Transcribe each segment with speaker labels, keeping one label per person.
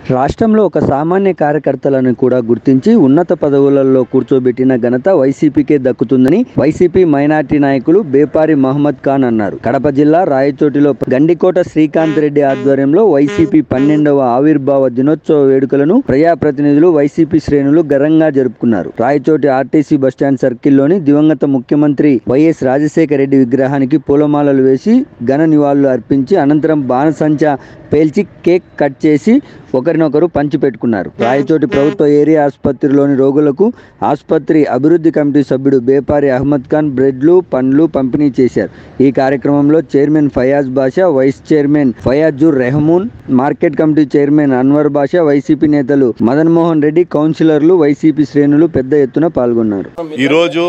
Speaker 1: రాష్ట్రంలో ఒక సామాన్య కార్యకర్తలను కూడా గుర్తించి ఉన్నత పదవులలో కూర్చోబెట్టిన ఘనత వైసీపీకే దక్కుతుందని వైసీపీ మైనార్టీ నాయకులు బేపారి మహమ్మద్ ఖాన్ అన్నారు కడప జిల్లా రాయచోటిలో గండికోట శ్రీకాంత్ రెడ్డి ఆధ్వర్యంలో వైసీపీ పన్నెండవ ఆవిర్భావ దినోత్సవ వేడుకలను ప్రజాప్రతినిధులు వైసీపీ శ్రేణులు ఘనంగా జరుపుకున్నారు రాయచోటి ఆర్టీసీ బస్టాండ్ సర్కిల్లోని దివంగత ముఖ్యమంత్రి వైఎస్ రాజశేఖర రెడ్డి విగ్రహానికి పూలమాలలు వేసి ఘన నివాళులు అర్పించి అనంతరం బాణసంచా పేల్చి కేక్ కట్ చేసి ఒకరినొకరు పంచిపెట్టుకున్నారు రాయచోటి ప్రభుత్వ ఏరియా ఆసుపత్రిలోని రోగులకు ఆసుపత్రి అభివృద్ధి కమిటీ సభ్యుడు బేపారి అహ్మద్ ఖాన్ బ్రెడ్లు పండ్లు పంపిణీ చేశారు ఈ కార్యక్రమంలో chairman Fayaz Basha vice chairman Fayazur Rehman market committee chairman Anwar Basha YCP నేతలు మదన్ మోహన్ రెడ్డి కౌన్సిలర్లు వైసీపీ శ్రేణులు పెద్ద ఎత్తున పాల్గొన్నారు
Speaker 2: ఈరోజు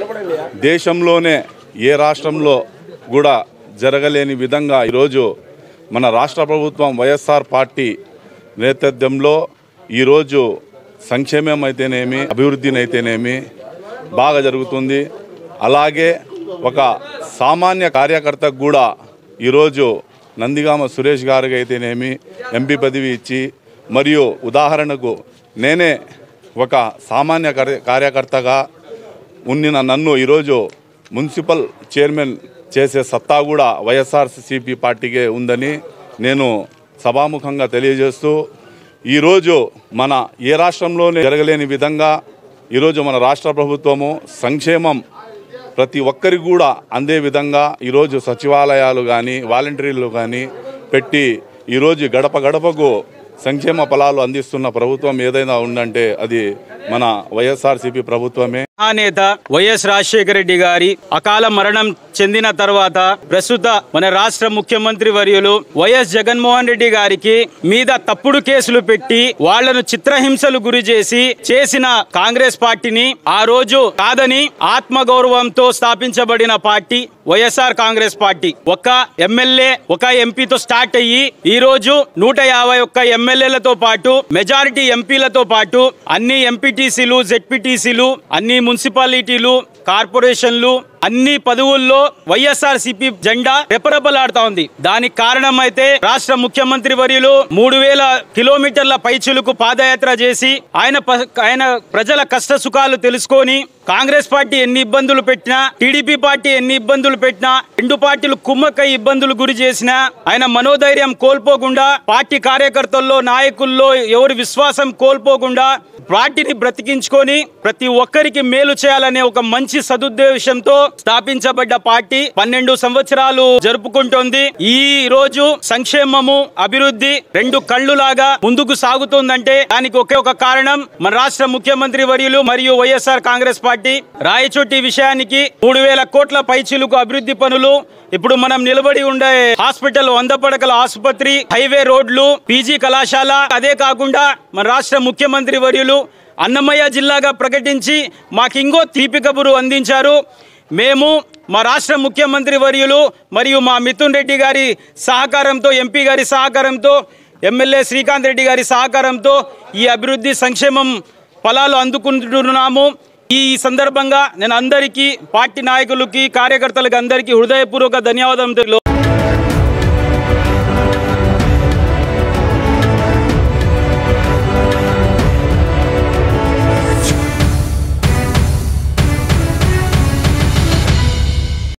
Speaker 2: దేశంలోనే ఏ రాష్ట్రంలో కూడా జరగలేని విధంగా ఈరోజు మన రాష్ట్ర ప్రభుత్వం వైఎస్ఆర్ పార్టీ నేతృత్వంలో ఈరోజు సంక్షేమం అయితేనేమి అభివృద్ధినైతేనేమి బాగా జరుగుతుంది అలాగే ఒక సామాన్య కార్యకర్తకు కూడా ఈరోజు నందిగామ సురేష్ గారికి అయితేనేమి ఎంపీ పదవి ఇచ్చి మరియు ఉదాహరణకు నేనే ఒక సామాన్య కార్య- కార్యకర్తగా ఉండిన నన్ను ఈరోజు మున్సిపల్ చైర్మన్ చేసే సత్తా కూడా వైఎస్ఆర్సీపీ పార్టీకే ఉందని నేను సభాముఖంగా తెలియజేస్తూ ఈరోజు మన ఏ రాష్ట్రంలోనే జరగలేని విధంగా ఈరోజు మన రాష్ట్ర ప్రభుత్వము సంక్షేమం ప్రతి ఒక్కరికి కూడా అందే విధంగా ఈరోజు సచివాలయాలు కానీ వాలంటీర్లు కానీ పెట్టి ఈరోజు గడప గడపకు సంక్షేమ ఫలాలు అందిస్తున్న ప్రభుత్వం ఏదైనా ఉందంటే అది మన వైఎస్ఆర్సీపీ ప్రభుత్వమే
Speaker 3: మహానేత వైఎస్ రాజశేఖర రెడ్డి గారి అకాల మరణం చెందిన తర్వాత ప్రస్తుత మన రాష్ట్ర ముఖ్యమంత్రి వర్యులు వైఎస్ జగన్మోహన్ రెడ్డి గారికి మీద తప్పుడు కేసులు పెట్టి వాళ్లను చిత్రహింసలు గురి చేసి చేసిన కాంగ్రెస్ పార్టీని ఆ రోజు కాదని ఆత్మగౌరవంతో స్థాపించబడిన పార్టీ వైఎస్ఆర్ కాంగ్రెస్ పార్టీ ఒక ఎమ్మెల్యే ఒక ఎంపీతో స్టార్ట్ అయ్యి ఈ రోజు నూట యాభై ఒక్క ఎమ్మెల్యేలతో పాటు మెజారిటీ ఎంపీలతో పాటు అన్ని ఎంపీటీసీలు జెడ్పీటీసీలు అన్ని మున్సిపాలిటీలు కార్పొరేషన్లు అన్ని పదవుల్లో వైఎస్ఆర్ సిపి జెండా రెపరెపలాడుతా ఉంది దానికి కారణం అయితే రాష్ట్ర ముఖ్యమంత్రి వర్యులు మూడు వేల కిలోమీటర్ల పైచులకు పాదయాత్ర చేసి ఆయన ప- ఆయన ప్రజల కష్ట సుఖాలు తెలుసుకొని కాంగ్రెస్ పార్టీ ఎన్ని ఇబ్బందులు పెట్టినా టీడీపీ పార్టీ ఎన్ని ఇబ్బందులు పెట్టినా రెండు పార్టీలు కుమ్మక్కై ఇబ్బందులు గురి చేసినా ఆయన మనోధైర్యం కోల్పోకుండా పార్టీ కార్యకర్తల్లో నాయకుల్లో ఎవరి విశ్వాసం కోల్పోకుండా పార్టీని బ్రతికించుకొని ప్రతి ఒక్కరికి మేలు చేయాలనే ఒక మంచి సదుద్దేశంతో స్థాపించబడ్డ పార్టీ పన్నెండు సంవత్సరాలు జరుపుకుంటోంది ఈ రోజు సంక్షేమము అభివృద్ధి రెండు కళ్ళులాగా ముందుకు సాగుతోందంటే దానికి ఒకే ఒక కారణం మన రాష్ట్ర ముఖ్యమంత్రి వర్యులు మరియు వైఎస్ఆర్ కాంగ్రెస్ పార్టీ రాయచోటి విషయానికి మూడు వేల కోట్ల పైచిలుకు అభివృద్ధి పనులు ఇప్పుడు మనం నిలబడి ఉండే హాస్పిటల్ వంద పడకల ఆసుపత్రి హైవే రోడ్లు పీజీ కళాశాల అదే కాకుండా మన రాష్ట్ర ముఖ్యమంత్రి వర్యులు అన్నమయ్య జిల్లాగా ప్రకటించి మాకు ఇంకో తీపి కబురు అందించారు మేము మా రాష్ట్ర ముఖ్యమంత్రి వర్యులు మరియు మా మిథున్ రెడ్డి గారి సహకారంతో ఎంపీ గారి సహకారంతో ఎమ్మెల్యే శ్రీకాంత్ రెడ్డి గారి సహకారంతో ఈ అభివృద్ధి సంక్షేమం ఫలాలు అందుకుంటున్నాము ఈ సందర్భంగా నేను అందరికీ పార్టీ నాయకులకి కార్యకర్తలకి అందరికీ హృదయపూర్వక ధన్యవాదాలు